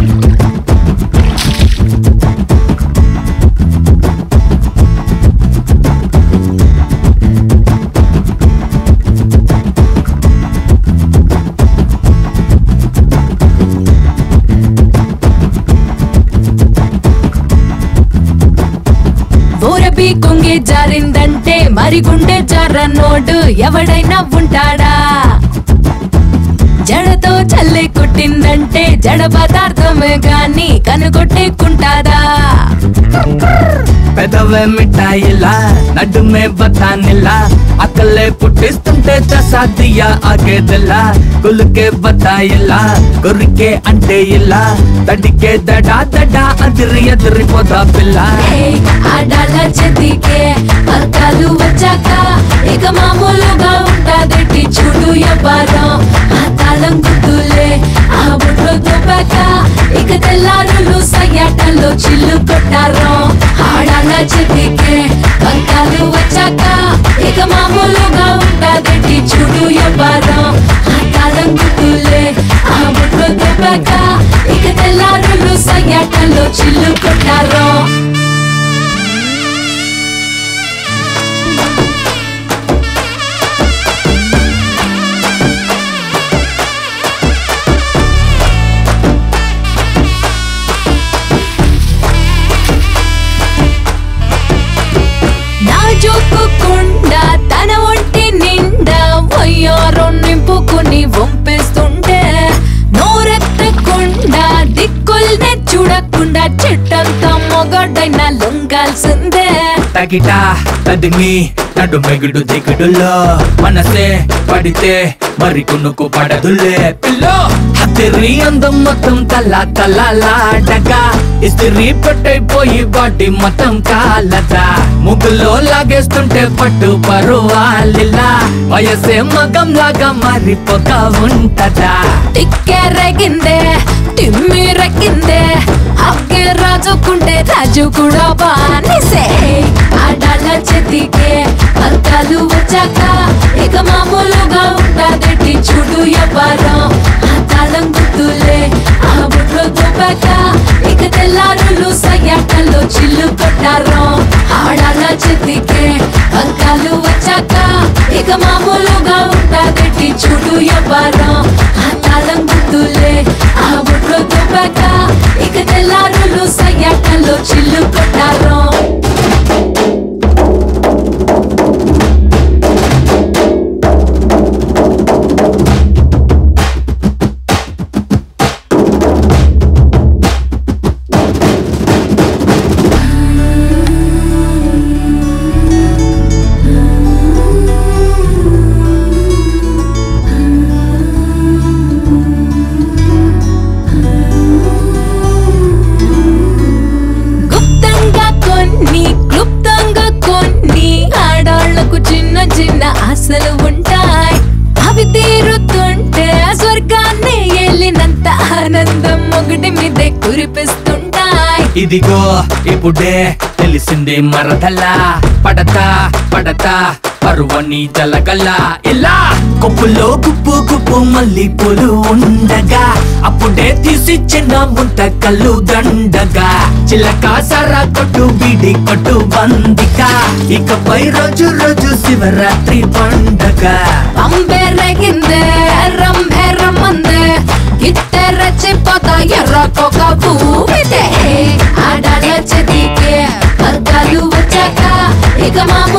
ఊరబి కొంగి జారిందంటే మరి గుండె జారన్నోడు ఎవడైనా ఉంటాడా జడతో చల్లే కుట్టిందంటే జడ పదార్థమే గాని కనుగొట్టేకుంటాదా పెదవే మిఠాయిలా నడుమే బతానిలా అక్కలే పుట్టిస్తుంటే చసాదియా ఆగేదిలా కులుకే బతాయిలా కొరికే అంటే ఇలా తడికే దడా దడా అదిరి ఎదిరిపోదా పిల్ల ఏయ్, ఆడాల చెదికే పర్కాలు వచ్చాక ఇక మామూలుగా ఉంటాదటి చూడు ఎవ్వరం ఆ తాళం గుర్తులే ఆ బుట్లో దుబ్బాక ఇక తెల్లారులు సయ్యాటల్లో చిల్లు కొట్టారం ఆడాల చెదికే పర్కాలు వచ్చాక ఇక మామూలుగా ఉంటాదటి చూడు ఎవ్వరం ఆ తాళం గుర్తులే ఆ బుట్లో దుబ్బాక ఇక తెల్లారులు సయ్యాటల్లో చిల్లు కొట్టారం నాజుకుకుండా తన ఒంటి నిండా వయ్యారం నింపుకుని వంపేస్తుంటే నోరెత్తకుండా దిక్కుల్నే చూడకుండా చెట్టంతా మొగడైన లొంగాల్సిందే తగిట తదిమి నడు మెగుడు దిగుడులో మనసే పడితే మరి కునుకు పడదులే పిల్లో హతిరి అందం మొత్తం తల తలలాడగా ఇస్తిరి పెట్టైపోయి బాడీ మొత్తం కాలదా ముగ్గులో లాగేస్తుంటే పట్టు పరువాలిలా వయసే మగం లాగా మారిపోక ఉంటదా తిక్కే రగిందే తిమ్మి రగిందే అగ్గే రాజుకుంటే రాజు కూడా బానిసే ఆడాల చెతికే అర్థాలు వచ్చాక ఇక మామూలుగా ఉంటాదటి చూడు ఎవ్వరం ఆ తాళం గుర్తులే ఆ బుట్లో దుబ్బాక ఇక తెల్లారులు సయ్యాటల్లో చిల్లు కొట్టారం ఆడాల చెతికే అర్థాలు వచ్చాక ఇక మామూలుగా ఉంటాదటి చూడు ఎవ్వరం ఆ తాళం గుర్తులే ఆ బుట్లో దుబ్బాక ఇక తెల్లారులు సయ్యాటల్లో చిల్లు కొట్టారం గుప్తంగా కొన్ని క్లుప్తంగా కొన్ని ఆడాళ్లకు చిన్న చిన్న ఆశలు ఉంటాయి అవి తీరుతుంటే స్వర్గాన్ని వెళ్ళినంత ఆనందం ఒకటి మీదే కురిపిస్తుంటాయి ఇదిగో ఇప్పుడే తెలిసింది మరదలా పడతా పడతా పరువని జలగల ఇలా కొప్పులో గుప్పు గుప్పు మల్లి పూలు ఉండగా అప్పుడే తీసి చిన్న ముంత కళ్ళు దండగా చిలక సరా కొట్టు బిడి కొట్టు బందిక ఇకపై రోజు రోజు శివరాత్రి పండగ అంబే రగిందే రంభే రమ్మందే గిట్టె రచ్చిపోతా ఎర్రకొక పూవితే ఆడాల చెదికే వర్గాలు వచ్చాక ఇక మామ